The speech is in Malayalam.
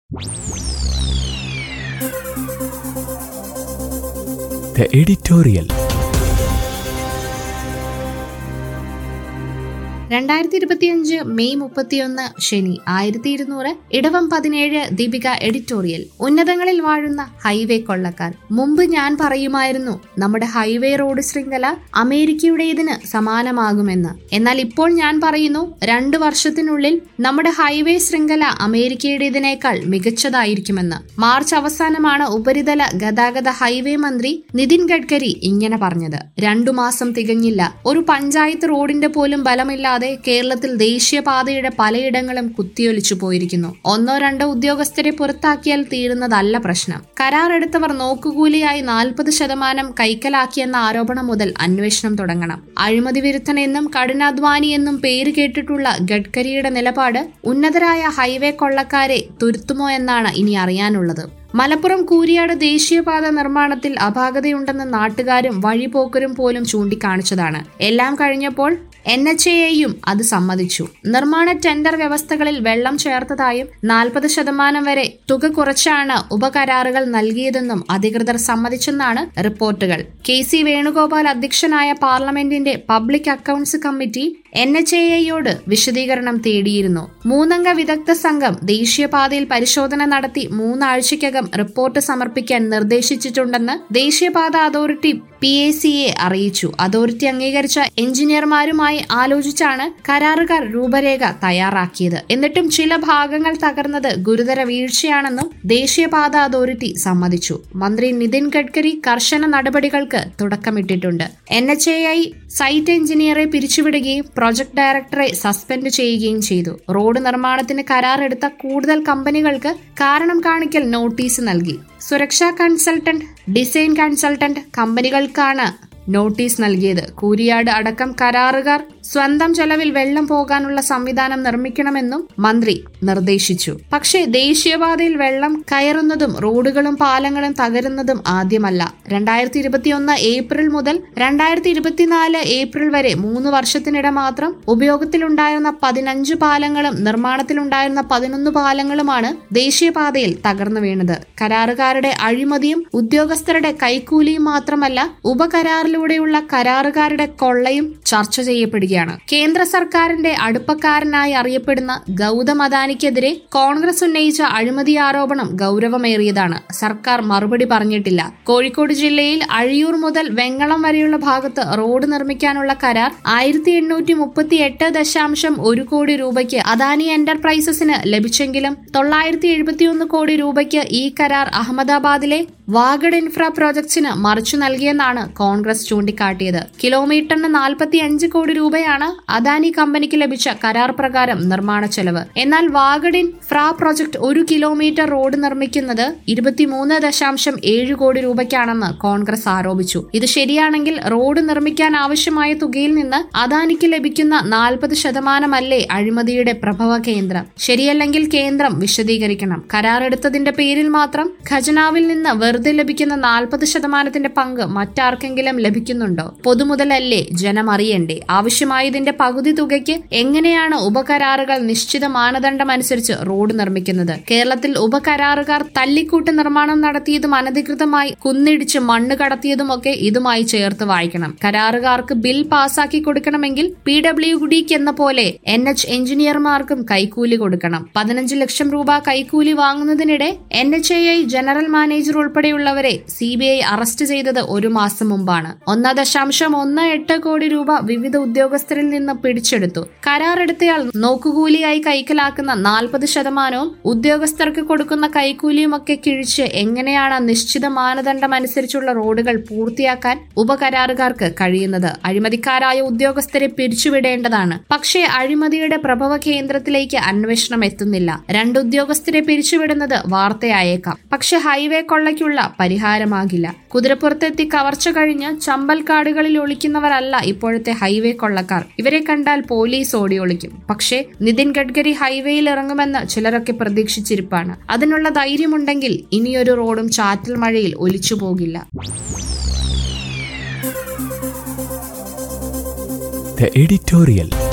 The editorial. രണ്ടായിരത്തി ഇരുപത്തിയഞ്ച് മെയ് മുപ്പത്തിയൊന്ന് ശനി ആയിരത്തി ഇരുന്നൂറ് ഇടവം പതിനേഴ് ദീപിക എഡിറ്റോറിയൽ ഉന്നതങ്ങളിൽ വാഴുന്ന ഹൈവേ കൊള്ളക്കാർ മുമ്പ് ഞാൻ പറയുമായിരുന്നു നമ്മുടെ ഹൈവേ റോഡ് ശൃംഖല അമേരിക്കയുടേതിന് സമാനമാകുമെന്ന് എന്നാൽ ഇപ്പോൾ ഞാൻ പറയുന്നു രണ്ടു വർഷത്തിനുള്ളിൽ നമ്മുടെ ഹൈവേ ശൃംഖല അമേരിക്കയുടേതിനേക്കാൾ മികച്ചതായിരിക്കുമെന്ന് മാർച്ച് അവസാനമാണ് ഉപരിതല ഗതാഗത ഹൈവേ മന്ത്രി നിതിൻ ഗഡ്കരി ഇങ്ങനെ പറഞ്ഞത് രണ്ടു മാസം തികഞ്ഞില്ല ഒരു പഞ്ചായത്ത് റോഡിന്റെ പോലും ബലമില്ലാതെ കേരളത്തിൽ ദേശീയപാതയുടെ പലയിടങ്ങളും കുത്തിയൊലിച്ചു പോയിരിക്കുന്നു ഒന്നോ രണ്ടോ ഉദ്യോഗസ്ഥരെ പുറത്താക്കിയാൽ തീരുന്നതല്ല പ്രശ്നം കരാർ എടുത്തവർ നോക്കുകൂലിയായി നാൽപ്പത് ശതമാനം കൈക്കലാക്കിയെന്ന ആരോപണം മുതൽ അന്വേഷണം തുടങ്ങണം അഴിമതി വിരുദ്ധൻ എന്നും കഠിനാധ്വാനി എന്നും പേര് കേട്ടിട്ടുള്ള ഗഡ്കരിയുടെ നിലപാട് ഉന്നതരായ ഹൈവേ കൊള്ളക്കാരെ തുരുത്തുമോ എന്നാണ് ഇനി അറിയാനുള്ളത് മലപ്പുറം കൂരിയാട് ദേശീയപാത നിർമ്മാണത്തിൽ അപാകതയുണ്ടെന്ന് നാട്ടുകാരും വഴിപോക്കരും പോലും ചൂണ്ടിക്കാണിച്ചതാണ് എല്ലാം കഴിഞ്ഞപ്പോൾ എൻ എച്ച് എയും അത് സമ്മതിച്ചു നിർമ്മാണ ടെൻഡർ വ്യവസ്ഥകളിൽ വെള്ളം ചേർത്തതായും നാൽപ്പത് ശതമാനം വരെ തുക കുറച്ചാണ് ഉപകരാറുകൾ നൽകിയതെന്നും അധികൃതർ സമ്മതിച്ചെന്നാണ് റിപ്പോർട്ടുകൾ കെ സി വേണുഗോപാൽ അധ്യക്ഷനായ പാർലമെന്റിന്റെ public accounts committee N H എയോട് വിശദീകരണം തേടിയിരുന്നു മൂന്നംഗ വിദഗ്ധ സംഘം ദേശീയപാതയിൽ പരിശോധന നടത്തി മൂന്നാഴ്ചയ്ക്കകം റിപ്പോർട്ട് സമർപ്പിക്കാൻ നിർദ്ദേശിച്ചിട്ടുണ്ടെന്ന് ദേശീയപാത അതോറിറ്റി പി എ സിയെ അറിയിച്ചു അതോറിറ്റി അംഗീകരിച്ച എഞ്ചിനീയർമാരുമായി ആലോചിച്ചാണ് കരാറുകാർ രൂപരേഖ തയ്യാറാക്കിയത് എന്നിട്ടും ചില ഭാഗങ്ങൾ തകർന്നത് ഗുരുതര വീഴ്ചയാണെന്നും ദേശീയപാത അതോറിറ്റി സമ്മതിച്ചു മന്ത്രി നിതിൻ ഗഡ്കരി കർശന നടപടികൾക്ക് തുടക്കമിട്ടിട്ടുണ്ട് N H A I site എഞ്ചിനീയറെ പിരിച്ചുവിടുകയും പ്രൊജക്ട് ഡയറക്ടറെ സസ്പെൻഡ് ചെയ്യുകയും ചെയ്തു റോഡ് നിർമ്മാണത്തിന് കരാറെടുത്ത കൂടുതൽ കമ്പനികൾക്ക് കാരണം കാണിക്കൽ നോട്ടീസ് നൽകി സുരക്ഷാ കൺസൾട്ടന്റ് ഡിസൈൻ കൺസൾട്ടന്റ് കമ്പനികൾക്കാണ് നോട്ടീസ് നൽകിയത് കൂരിയാട് അടക്കം കരാറുകാർ സ്വന്തം ചെലവിൽ വെള്ളം പോകാനുള്ള സംവിധാനം നിർമ്മിക്കണമെന്നും മന്ത്രി നിർദ്ദേശിച്ചു പക്ഷേ ദേശീയപാതയിൽ വെള്ളം കയറുന്നതും റോഡുകളും പാലങ്ങളും തകരുന്നതും ആദ്യമല്ല രണ്ടായിരത്തി ഇരുപത്തിയൊന്ന് ഏപ്രിൽ മുതൽ രണ്ടായിരത്തി ഇരുപത്തിനാല് ഏപ്രിൽ വരെ മൂന്ന് വർഷത്തിനിടെ മാത്രം ഉപയോഗത്തിലുണ്ടായിരുന്ന പതിനഞ്ച് പാലങ്ങളും നിർമ്മാണത്തിലുണ്ടായിരുന്ന പതിനൊന്ന് പാലങ്ങളുമാണ് ദേശീയപാതയിൽ തകർന്നു വീണത് കരാറുകാരുടെ അഴിമതിയും ഉദ്യോഗസ്ഥരുടെ കൈക്കൂലിയും മാത്രമല്ല ഉപകരാറിലൂടെയുള്ള കരാറുകാരുടെ കൊള്ളയും ചർച്ച ചെയ്യപ്പെടുകയാണ് കേന്ദ്ര സർക്കാരിന്റെ അടുപ്പക്കാരനായി അറിയപ്പെടുന്ന ഗൗതം അദാനിക്കെതിരെ കോൺഗ്രസ് ഉന്നയിച്ച അഴിമതി ആരോപണം ഗൗരവമേറിയതാണ് സർക്കാർ മറുപടി പറഞ്ഞിട്ടില്ല കോഴിക്കോട് ജില്ലയിൽ അഴിയൂർ മുതൽ വെങ്ങളം വരെയുള്ള ഭാഗത്ത് റോഡ് നിർമ്മിക്കാനുള്ള കരാർ ആയിരത്തി എണ്ണൂറ്റി മുപ്പത്തി എട്ട് ദശാംശം ഒരു കോടി രൂപയ്ക്ക് അദാനി എന്റർപ്രൈസസിന് ലഭിച്ചെങ്കിലും തൊള്ളായിരത്തി എഴുപത്തിയൊന്ന് കോടി രൂപയ്ക്ക് ഈ കരാർ അഹമ്മദാബാദിലെ വാഗഡ് ഇൻഫ്ര പ്രോജക്ട്സിന് മറിച്ചു നൽകിയെന്നാണ് കോൺഗ്രസ് ചൂണ്ടിക്കാട്ടിയത് കിലോമീറ്ററിന് നാൽപ്പത്തി അഞ്ച് കോടി രൂപയാണ് അദാനി കമ്പനിക്ക് ലഭിച്ച കരാർ പ്രകാരം നിർമ്മാണ ചെലവ് എന്നാൽ വാഗഡ് ഇൻഫ്ര പ്രോജക്ട് ഒരു കിലോമീറ്റർ റോഡ് നിർമ്മിക്കുന്നത് ഇരുപത്തിമൂന്ന് ദശാംശം ഏഴ് കോടി രൂപയ്ക്കാണെന്ന് കോൺഗ്രസ് ആരോപിച്ചു ഇത് ശരിയാണെങ്കിൽ റോഡ് നിർമ്മിക്കാൻ ആവശ്യമായ തുകയിൽ നിന്ന് അദാനിക്ക് ലഭിക്കുന്ന നാൽപ്പത് ശതമാനമല്ലേ അഴിമതിയുടെ പ്രഭവ കേന്ദ്രം ശരിയല്ലെങ്കിൽ കേന്ദ്രം വിശദീകരിക്കണം കരാറെടുത്തതിന്റെ പേരിൽ മാത്രം ഖജനാവിൽ നിന്ന് വെറുതെ ലഭിക്കുന്ന നാൽപ്പത് ശതമാനത്തിന്റെ പങ്ക് മറ്റാർക്കെങ്കിലും ലഭിക്കുന്നുണ്ടോ പൊതുമുതലല്ലേ ജനം അറിയണ്ടേ ആവശ്യമായതിന്റെ പകുതി തുകയ്ക്ക് എങ്ങനെയാണ് ഉപകരാറുകൾ നിശ്ചിത മാനദണ്ഡം അനുസരിച്ച് റോഡ് നിർമ്മിക്കുന്നത് കേരളത്തിൽ ഉപകരാറുകാർ തല്ലിക്കൂട്ട് നിർമ്മാണം നടത്തിയതും അനധികൃതമായി കുന്നിടിച്ച് മണ്ണ് കടത്തിയതുമൊക്കെ ഇതുമായി ചേർത്ത് വായിക്കണം കരാറുകാർക്ക് ബിൽ പാസാക്കി കൊടുക്കണമെങ്കിൽ പി ഡബ്ല്യു ഡിക്ക് എന്ന പോലെ എൻ എച്ച് എഞ്ചിനീയർമാർക്കും കൈക്കൂലി കൊടുക്കണം പതിനഞ്ച് ലക്ഷം രൂപ കൈക്കൂലി വാങ്ങുന്നതിനിടെ N H A I general manager ഉൾപ്പെടെയുള്ളവരെ സി ബി ഐ അറസ്റ്റ് ചെയ്തത് ഒരു മാസം മുമ്പാണ് ഒന്ന് ദശാംശം ഒന്ന് എട്ട് കോടി രൂപ വിവിധ ഉദ്യോഗസ്ഥരിൽ നിന്ന് പിടിച്ചെടുത്തു കരാറെടുത്തയാൾ നോക്കുകൂലിയായി കൈക്കലാക്കുന്ന നാൽപ്പത് ശതമാനവും ഉദ്യോഗസ്ഥർക്ക് കൊടുക്കുന്ന കൈക്കൂലിയുമൊക്കെ കിഴിച്ച് എങ്ങനെയാണ് നിശ്ചിത മാനദണ്ഡം അനുസരിച്ചുള്ള റോഡുകൾ പൂർത്തിയാക്കാൻ ഉപകരാറുകാർക്ക് കഴിയുന്നത് അഴിമതിക്കാരായ ഉദ്യോഗസ്ഥരെ പിരിച്ചുവിടേണ്ടതാണ് പക്ഷേ അഴിമതിയുടെ പ്രഭവ കേന്ദ്രത്തിലേക്ക് അന്വേഷണം എത്തുന്നില്ല രണ്ട് ഉദ്യോഗസ്ഥരെ പിരിച്ചുവിടുന്നത് വാർത്തയായേക്കാം പക്ഷെ ഹൈവേ കൊള്ളയ്ക്കുള്ള പരിഹാരമാകില്ല കുതിരപ്പുറത്തെത്തി കവർച്ച കഴിഞ്ഞ് ചമ്പൽക്കാടുകളിൽ ഒളിക്കുന്നവരല്ല ഇപ്പോഴത്തെ ഹൈവേ കൊള്ളക്കാർ ഇവരെ കണ്ടാൽ പോലീസ് ഓടി ഒളിക്കും പക്ഷേ നിതിൻ ഗഡ്കരി ഹൈവേയിൽ ഇറങ്ങുമെന്ന് ചിലരൊക്കെ പ്രതീക്ഷിച്ചിരിപ്പാണ് അതിനുള്ള ധൈര്യമുണ്ടെങ്കിൽ ഇനിയൊരു റോഡും ചാറ്റൽ മഴയിൽ ഒലിച്ചു പോകില്ല The editorial.